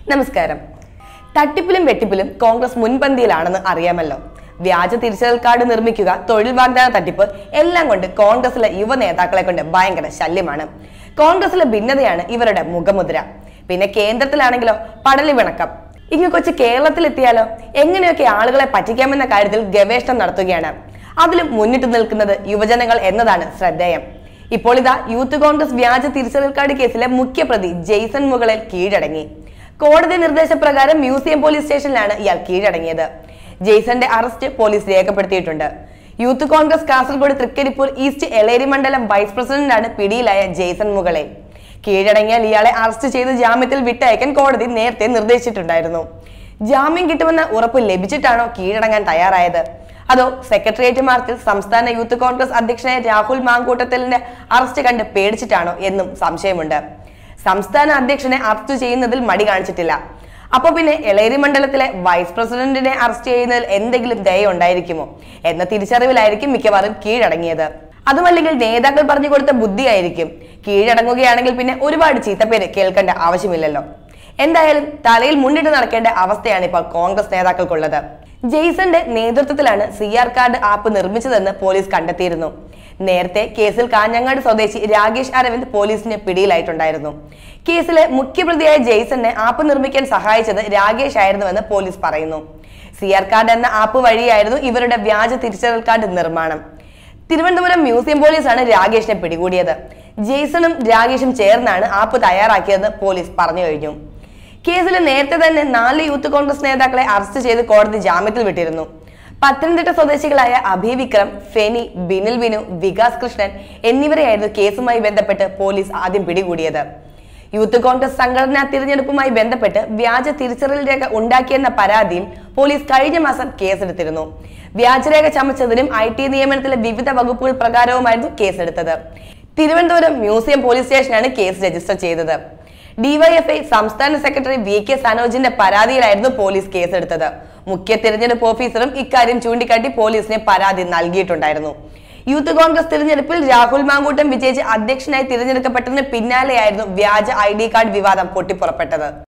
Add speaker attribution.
Speaker 1: നമസ്കാരം തട്ടിപ്പിലും വെട്ടിപ്പിലും കോൺഗ്രസ് മുൻപന്തിയിലാണെന്ന് അറിയാമല്ലോ വ്യാജ തിരിച്ചറിയൽ കാർഡ് നിർമ്മിക്കുക തൊഴിൽ വാഗ്ദാന തട്ടിപ്പ് എല്ലാം കൊണ്ട് കോൺഗ്രസിലെ യുവ നേതാക്കളെ കൊണ്ട് ഭയങ്കര ശല്യമാണ് കോൺഗ്രസിലെ ഭിന്നതയാണ് ഇവരുടെ മുഖമുദ്ര പിന്നെ കേന്ദ്രത്തിലാണെങ്കിലോ പടലി വിണക്കം ഇങ്ങ് കൊച്ചു കേരളത്തിലെത്തിയാലോ എങ്ങനെയൊക്കെ ആളുകളെ പറ്റിക്കാമെന്ന കാര്യത്തിൽ ഗവേഷണം നടത്തുകയാണ് അതിലും മുന്നിട്ട് നിൽക്കുന്നത് യുവജനങ്ങൾ എന്നതാണ് ശ്രദ്ധേയം ഇപ്പോൾ ഇതാ യൂത്ത് കോൺഗ്രസ് വ്യാജ തിരിച്ചറിയൽ കാർഡ് കേസിലെ മുഖ്യപ്രതി ജെയ്സൺ മുകളിൽ കീഴടങ്ങി കോടതി നിർദ്ദേശപ്രകാരം മ്യൂസിയം പോലീസ് സ്റ്റേഷനിലാണ് ഇയാൾ കീഴടങ്ങിയത് ജെയ്സന്റെ അറസ്റ്റ് പോലീസ് രേഖപ്പെടുത്തിയിട്ടുണ്ട് യൂത്ത് കോൺഗ്രസ് കാസർഗോഡ് തൃക്കരിപ്പൂർ ഈസ്റ്റ് എളേരി മണ്ഡലം വൈസ് പ്രസിഡന്റാണ് പിടിയിലായ ജെയ്സൺ മുകളെ കീഴടങ്ങിയാൽ ഇയാളെ അറസ്റ്റ് ചെയ്ത് ജാമ്യത്തിൽ വിട്ടയക്കാൻ കോടതി നേരത്തെ നിർദ്ദേശിച്ചിട്ടുണ്ടായിരുന്നു ജാമ്യം കിട്ടുമെന്ന ഉറപ്പ് ലഭിച്ചിട്ടാണോ കീഴടങ്ങാൻ തയ്യാറായത് അതോ സെക്രട്ടേറിയറ്റ് മാർച്ചിൽ സംസ്ഥാന യൂത്ത് കോൺഗ്രസ് അധ്യക്ഷനായ രാഹുൽ മാങ്കൂട്ടത്തലിന്റെ അറസ്റ്റ് കണ്ട് പേടിച്ചിട്ടാണോ എന്നും സംശയമുണ്ട് സംസ്ഥാന അധ്യക്ഷനെ അറസ്റ്റ് ചെയ്യുന്നതിൽ മടി കാണിച്ചിട്ടില്ല അപ്പൊ പിന്നെ എളേരി മണ്ഡലത്തിലെ വൈസ് പ്രസിഡന്റിനെ അറസ്റ്റ് ചെയ്യുന്നതിൽ എന്തെങ്കിലും ദയ ഉണ്ടായിരിക്കുമോ എന്ന തിരിച്ചറിവിലായിരിക്കും മിക്കവാറും കീഴടങ്ങിയത് അതുമല്ലെങ്കിൽ നേതാക്കൾ പറഞ്ഞു കൊടുത്ത ബുദ്ധിയായിരിക്കും കീഴടങ്ങുകയാണെങ്കിൽ പിന്നെ ഒരുപാട് ചീത്തപ്പേര് കേൾക്കേണ്ട ആവശ്യമില്ലല്ലോ എന്തായാലും തലയിൽ മുന്നിട്ട് നടക്കേണ്ട അവസ്ഥയാണ് ഇപ്പോൾ കോൺഗ്രസ് നേതാക്കൾക്കുള്ളത് ജെയ്സന്റെ നേതൃത്വത്തിലാണ് സി ആർ കാർഡ് ആപ്പ് നിർമ്മിച്ചതെന്ന് പോലീസ് കണ്ടെത്തിയിരുന്നു നേരത്തെ കേസിൽ കാഞ്ഞങ്ങാട് സ്വദേശി രാകേഷ് അരവിന്ദ് പോലീസിന് പിടിയിലായിട്ടുണ്ടായിരുന്നു കേസിലെ മുഖ്യപ്രതിയായ ജെയ്സനെ ആപ്പ് നിർമ്മിക്കാൻ സഹായിച്ചത് രാകേഷ് ആയിരുന്നുവെന്ന് പോലീസ് പറയുന്നു സി ആർ കാർഡ് എന്ന ആപ്പ് വഴിയായിരുന്നു ഇവരുടെ വ്യാജ തിരിച്ചറിയൽ കാർഡ് നിർമ്മാണം തിരുവനന്തപുരം മ്യൂസിയം പോലീസാണ് രാകേഷിനെ പിടികൂടിയത് ജെയ്സണും രാകേഷും ചേർന്നാണ് ആപ്പ് തയ്യാറാക്കിയതെന്ന് പോലീസ് പറഞ്ഞു കഴിഞ്ഞു കേസിൽ നേരത്തെ തന്നെ നാല് യൂത്ത് കോൺഗ്രസ് നേതാക്കളെ അറസ്റ്റ് ചെയ്ത് കോടതി ജാമ്യത്തിൽ വിട്ടിരുന്നു പത്തനംതിട്ട സ്വദേശികളായ അഭി വിക്രം ഫെനി ബിനിൽ വിനു വികാസ് കൃഷ്ണൻ എന്നിവരെയായിരുന്നു കേസുമായി ബന്ധപ്പെട്ട് പോലീസ് ആദ്യം പിടികൂടിയത് യൂത്ത് കോൺഗ്രസ് സംഘടനാ തിരഞ്ഞെടുപ്പുമായി ബന്ധപ്പെട്ട് വ്യാജ തിരിച്ചറിയൽ രേഖ ഉണ്ടാക്കിയെന്ന പരാതിയിൽ പോലീസ് കഴിഞ്ഞ മാസം കേസെടുത്തിരുന്നു വ്യാജരേഖ ചമച്ചതിനും ഐ ടി നിയമനത്തിലെ വിവിധ വകുപ്പുകൾ പ്രകാരവുമായിരുന്നു കേസെടുത്തത് തിരുവനന്തപുരം മ്യൂസിയം പോലീസ് സ്റ്റേഷനാണ് കേസ് രജിസ്റ്റർ ചെയ്തത് ഡിവൈഎഫ്ഐ സംസ്ഥാന സെക്രട്ടറി വി കെ സനോജിന്റെ പരാതിയിലായിരുന്നു പോലീസ് കേസെടുത്തത് മുഖ്യ തിരഞ്ഞെടുപ്പ് ഓഫീസറും ഇക്കാര്യം ചൂണ്ടിക്കാട്ടി പോലീസിന് പരാതി നൽകിയിട്ടുണ്ടായിരുന്നു യൂത്ത് കോൺഗ്രസ് തിരഞ്ഞെടുപ്പിൽ രാഹുൽ മാങ്കൂട്ടം വിജയിച്ച് അധ്യക്ഷനായി തിരഞ്ഞെടുക്കപ്പെട്ടതിന് പിന്നാലെയായിരുന്നു വ്യാജ ഐ ഡി കാർഡ് വിവാദം പൊട്ടിപ്പുറപ്പെട്ടത്